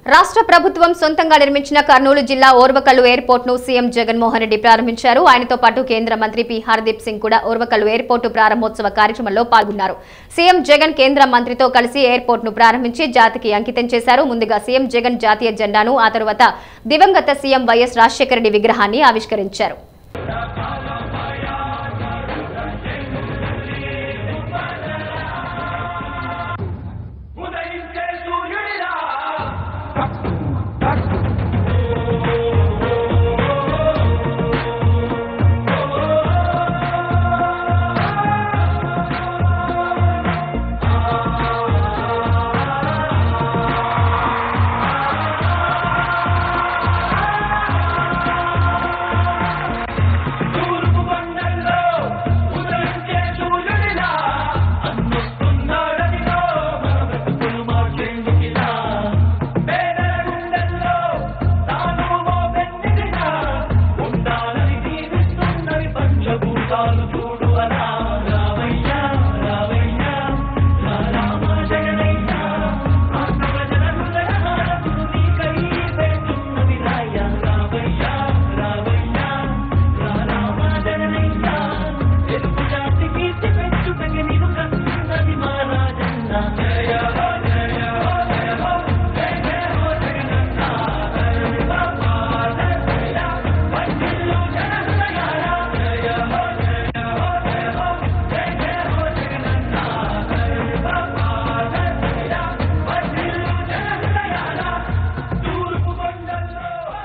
రాష్ట్ర ప్రభుత్వం సొంతంగా నిర్మించిన కర్నూలు జిల్లా ఓర్వకల్లు ఎయిర్పోర్ట్ ను సీఎం జగన్మోహన్ రెడ్డి ప్రారంభించారు ఆయనతో పాటు కేంద్ర మంత్రి పి హర్దీప్ సింగ్ కూడా ఓర్వకల్లు ఎయిర్పోర్టు ప్రారంభోత్సవ కార్యక్రమంలో పాల్గొన్నారు సీఎం జగన్ కేంద్ర మంత్రితో కలిసి ఎయిర్పోర్ట్ ను ప్రారంభించి జాతికి అంకితం చేశారు ముందుగా సీఎం జగన్ జాతీయ జెండాను ఆ తరువాత దివంగత సీఎం వైఎస్ రాజశేఖర రెడ్డి విగ్రహాన్ని ఆవిష్కరించారు ఉదయించే సూర్యుడిలా తూర్పు కొండల్లో ఉదయించే సూర్యుడిలా అన్నొస్తున్నాడనిలో మన బ్రతుకులు మార్చేందుకిలా పేదల గుండెల్లో తాను మోపెన్నిదిలా ఉండాలని దీవిస్తున్నవి పంచభూతాలు చూడు అలా రావయ్యా రావయ్యా రా రామ జగనయ్యా ఆత్మ ప్రజల హృదయ హారతులు నీకై వేస్తున్నది రాయ్యా రావయ్యా రావయ్యా రా రామ జగనయ్యా తెలుగు జాతి కీర్తి పెంచుటకి నీవు కస్తున్నది మా రాజన్న జయ హో జయ హో జయ హో జయ జయ హో జగనన్న హరి బాబా జయ వంటిల్లు జన హృదయాల జయ హో జయ హో జయ హో జయ జయ హో జగనన్న హరి బాబా జయ వంటిల్లు జన హృదయాల తూర్పు కొండల్లో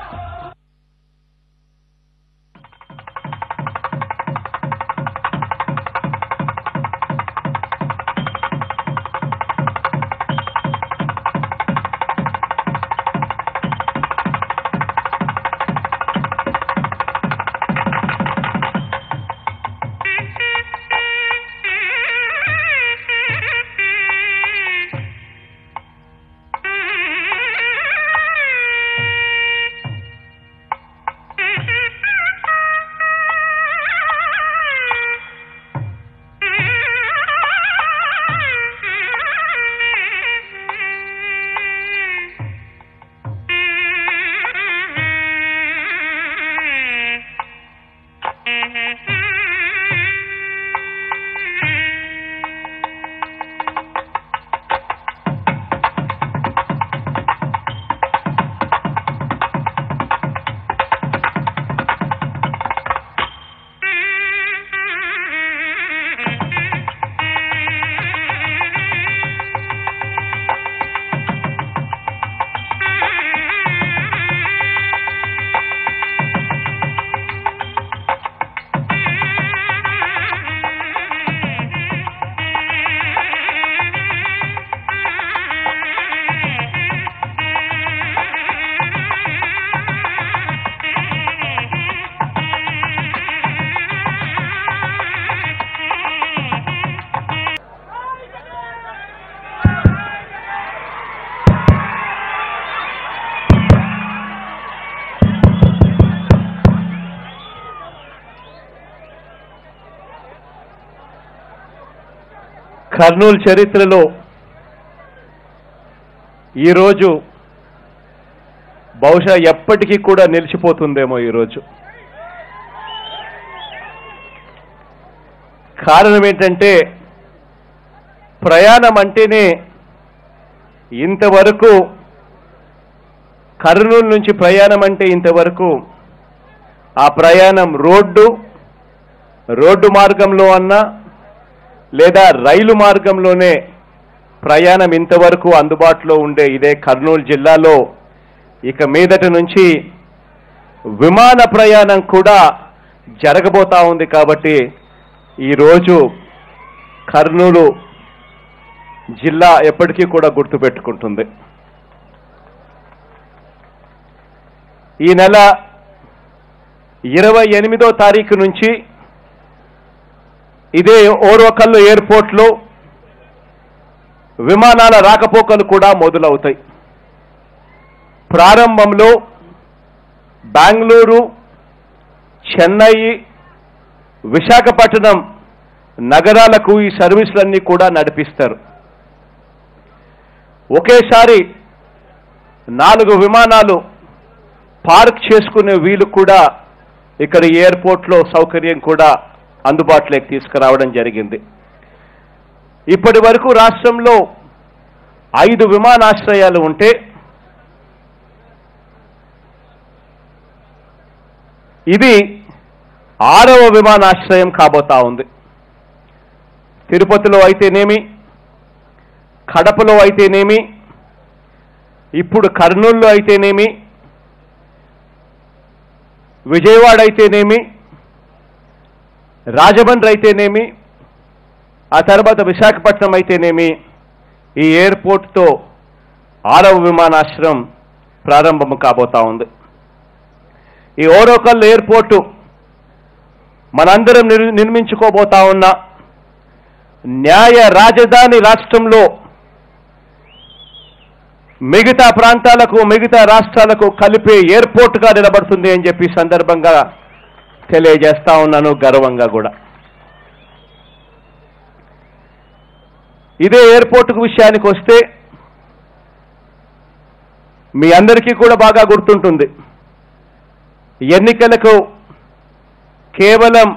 కర్నూలు చరిత్రలో ఈరోజు బహుశా ఎప్పటికీ కూడా నిలిచిపోతుందేమో ఈరోజు కారణం ఏంటంటే ప్రయాణం అంటేనే ఇంతవరకు కర్నూలు నుంచి ప్రయాణం అంటే ఇంతవరకు ఆ ప్రయాణం రోడ్డు రోడ్డు మార్గంలో అన్నా లేదా రైలు మార్గంలోనే ప్రయాణం ఇంతవరకు అందుబాటులో ఉండే ఇదే కర్నూలు జిల్లాలో ఇక మీదట నుంచి విమాన ప్రయాణం కూడా జరగబోతా ఉంది కాబట్టి ఈరోజు కర్నూలు జిల్లా ఎప్పటికీ కూడా గుర్తుపెట్టుకుంటుంది ఈ నెల ఇరవై ఎనిమిదో తారీఖు నుంచి ఇదే ఓర్వకల్లు ఎయిర్పోర్ట్లో విమానాల రాకపోకలు కూడా మొదలవుతాయి ప్రారంభంలో బెంగళూరు చెన్నై విశాఖపట్నం నగరాలకు ఈ సర్వీసులన్నీ కూడా నడిపిస్తారు ఒకేసారి నాలుగు విమానాలు పార్క్ చేసుకునే వీలు కూడా ఇక్కడ ఎయిర్పోర్ట్లో సౌకర్యం కూడా అందుబాటులోకి తీసుకురావడం జరిగింది ఇప్పటి వరకు రాష్ట్రంలో ఐదు విమానాశ్రయాలు ఉంటే ఇది ఆరవ విమానాశ్రయం కాబోతా ఉంది తిరుపతిలో అయితేనేమి కడపలో అయితేనేమి ఇప్పుడు కర్నూలులో అయితేనేమి విజయవాడ అయితేనేమి రాజమండ్రి అయితేనేమి ఆ తర్వాత విశాఖపట్నం అయితేనేమి ఈ ఎయిర్పోర్ట్తో ఆరవ విమానాశ్రయం ప్రారంభం కాబోతా ఉంది ఈ ఓరోకల్ ఎయిర్పోర్టు మనందరం నిర్- నిర్మించుకోబోతా ఉన్న న్యాయ రాజధాని రాష్ట్రంలో మిగతా ప్రాంతాలకు మిగతా రాష్ట్రాలకు కలిపే ఎయిర్పోర్ట్గా నిలబడుతుంది అని చెప్పి ఈ సందర్భంగా తెలియజేస్తా ఉన్నాను గర్వంగా కూడా ఇదే ఎయిర్పోర్ట్ విషయానికి వస్తే మీ అందరికీ కూడా బాగా గుర్తుంటుంది ఎన్నికలకు కేవలం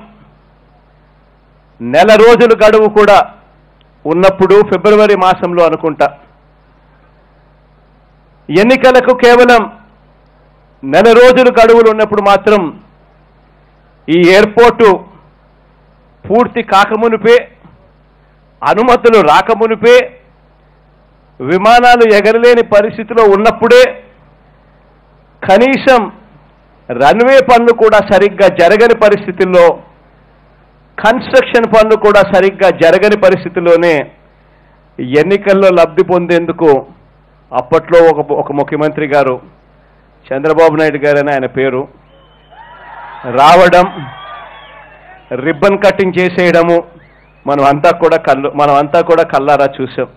నెల రోజులు గడువు కూడా ఉన్నప్పుడు ఫిబ్రవరి మాసంలో అనుకుంటా ఎన్నికలకు కేవలం నెల రోజులు గడువులు ఉన్నప్పుడు మాత్రం ఈ ఎయిర్పోర్టు పూర్తి కాకమునిపే అనుమతులు రాకమునిపే విమానాలు ఎగరలేని పరిస్థితిలో ఉన్నప్పుడే కనీసం రన్వే పనులు కూడా సరిగ్గా జరగని పరిస్థితుల్లో కన్స్ట్రక్షన్ పనులు కూడా సరిగ్గా జరగని పరిస్థితిలోనే ఎన్నికల్లో లబ్ధి పొందేందుకు అప్పట్లో ఒక ఒక ముఖ్యమంత్రి గారు చంద్రబాబు నాయుడు గారని ఆయన పేరు రావడం రిబ్బన్ కటింగ్ చేసేయడము మనం అంతా కూడా కళ్ళు మనం అంతా కూడా కల్లారా చూసాం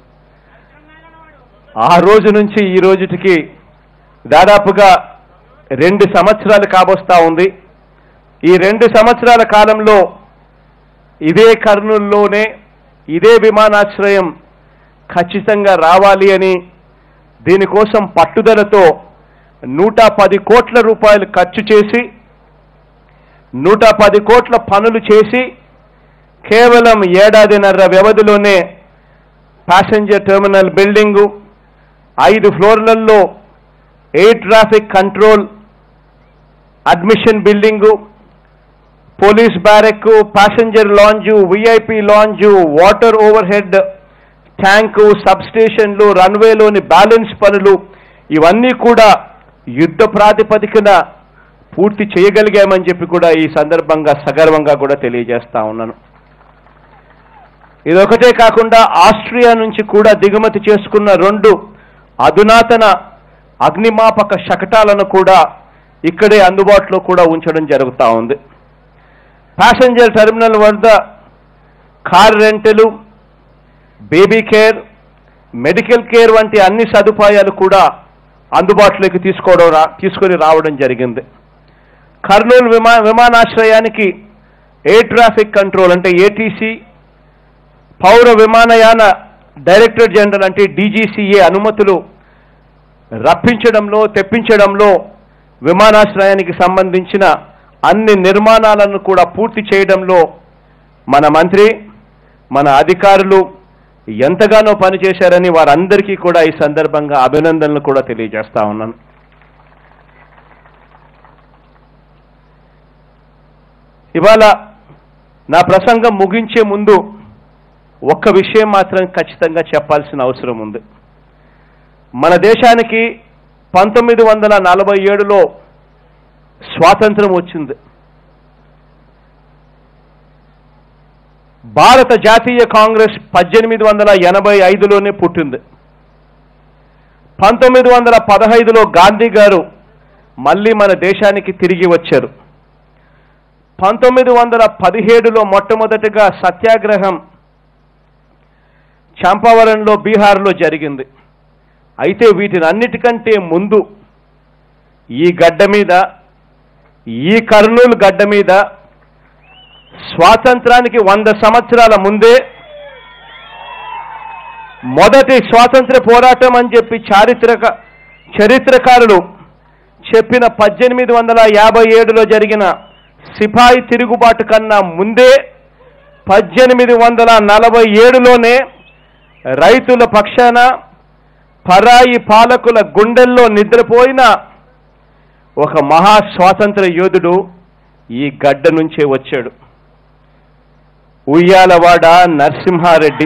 ఆ రోజు నుంచి ఈ రోజుటికి దాదాపుగా రెండు సంవత్సరాలు కాబోస్తా ఉంది ఈ రెండు సంవత్సరాల కాలంలో ఇదే కర్నూలులోనే ఇదే విమానాశ్రయం ఖచ్చితంగా రావాలి అని దీనికోసం పట్టుదలతో నూట పది కోట్ల రూపాయలు ఖర్చు చేసి నూట పది కోట్ల పనులు చేసి కేవలం ఏడాదిన్నర వ్యవధిలోనే ప్యాసింజర్ టెర్మినల్ బిల్డింగు ఐదు ఫ్లోర్లలో air traffic control admission building police barrack passenger lounge VIP lounge water overhead tank సబ్ స్టేషన్లు రన్వేలోని బ్యాలెన్స్ పనులు ఇవన్నీ కూడా యుద్ధ ప్రాతిపదికన పూర్తి చేయగలిగామని చెప్పి కూడా ఈ సందర్భంగా సగర్వంగా కూడా తెలియజేస్తా ఉన్నాను ఇదొకటే కాకుండా ఆస్ట్రియా నుంచి కూడా దిగుమతి చేసుకున్న రెండు అధునాతన అగ్నిమాపక శకటాలను కూడా ఇక్కడే అందుబాటులో కూడా ఉంచడం జరుగుతూ ఉంది ప్యాసింజర్ టెర్మినల్ వద్ద car rentals baby care medical care వంటి అన్ని సదుపాయాలు కూడా అందుబాటులోకి తీసుకోవడం రా తీసుకొని రావడం జరిగింది కర్నూలు విమా విమానాశ్రయానికి ఎయిర్ ట్రాఫిక్ కంట్రోల్ అంటే ఏటీసీ పౌర విమానయాన డైరెక్టర్ జనరల్ అంటే డీజీసీఏ అనుమతులు రప్పించడంలో తెప్పించడంలో విమానాశ్రయానికి సంబంధించిన అన్ని నిర్మాణాలను కూడా పూర్తి చేయడంలో మన మంత్రి మన అధికారులు ఎంతగానో పనిచేశారని వారందరికీ కూడా ఈ సందర్భంగా అభినందనలు కూడా తెలియజేస్తా ఉన్నాను ఇవాళ నా ప్రసంగం ముగించే ముందు ఒక్క విషయం మాత్రం ఖచ్చితంగా చెప్పాల్సిన అవసరం ఉంది మన దేశానికి పంతొమ్మిది వందల నలభై ఏడులో స్వాతంత్రం వచ్చింది భారత జాతీయ కాంగ్రెస్ పద్దెనిమిది వందల ఎనభై ఐదులోనే పుట్టింది పంతొమ్మిది వందల పదహైదులో గాంధీ గారు మళ్ళీ మన దేశానికి తిరిగి వచ్చారు పంతొమ్మిది వందల పదిహేడులో మొట్టమొదటిగా సత్యాగ్రహం చంపావరంలో బీహార్లో జరిగింది అయితే వీటిని అన్నిటికంటే ముందు ఈ గడ్డ మీద ఈ కర్నూలు గడ్డ మీద స్వాతంత్రానికి వంద సంవత్సరాల ముందే మొదటి స్వాతంత్ర పోరాటం అని చెప్పి చారిత్రక చరిత్రకారులు చెప్పిన పద్దెనిమిది వందల యాభై ఏడులో జరిగిన సిపాయి తిరుగుబాటు కన్నా ముందే పద్దెనిమిది వందల నలభై ఏడులోనే రైతుల పక్షాన పరాయి పాలకుల గుండెల్లో నిద్రపోయిన ఒక మహా స్వాతంత్ర యోధుడు ఈ గడ్డ నుంచే వచ్చాడు ఉయ్యాలవాడ నరసింహారెడ్డి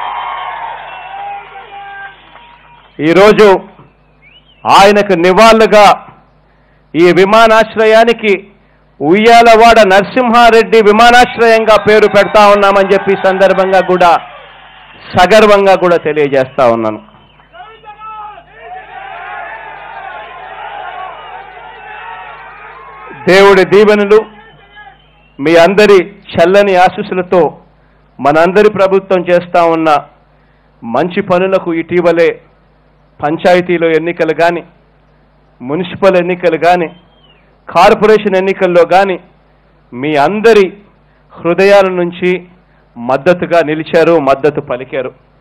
ఈరోజు ఆయనకు నివాళులుగా ఈ విమానాశ్రయానికి ఉయ్యాలవాడ నరసింహారెడ్డి విమానాశ్రయంగా పేరు పెడతా ఉన్నామని చెప్పి ఈ సందర్భంగా కూడా సగర్వంగా కూడా తెలియజేస్తా ఉన్నాను దేవుడి దీవెనలు మీ అందరి చల్లని ఆశీస్సులతో మనందరి ప్రభుత్వం చేస్తా ఉన్న మంచి పనులకు ఇటీవలే పంచాయతీలో ఎన్నికలు కానీ మున్సిపల్ ఎన్నికలు కానీ కార్పొరేషన్ ఎన్నికల్లో కానీ మీ అందరి హృదయాల నుంచి మద్దతుగా నిలిచారు మద్దతు పలికారు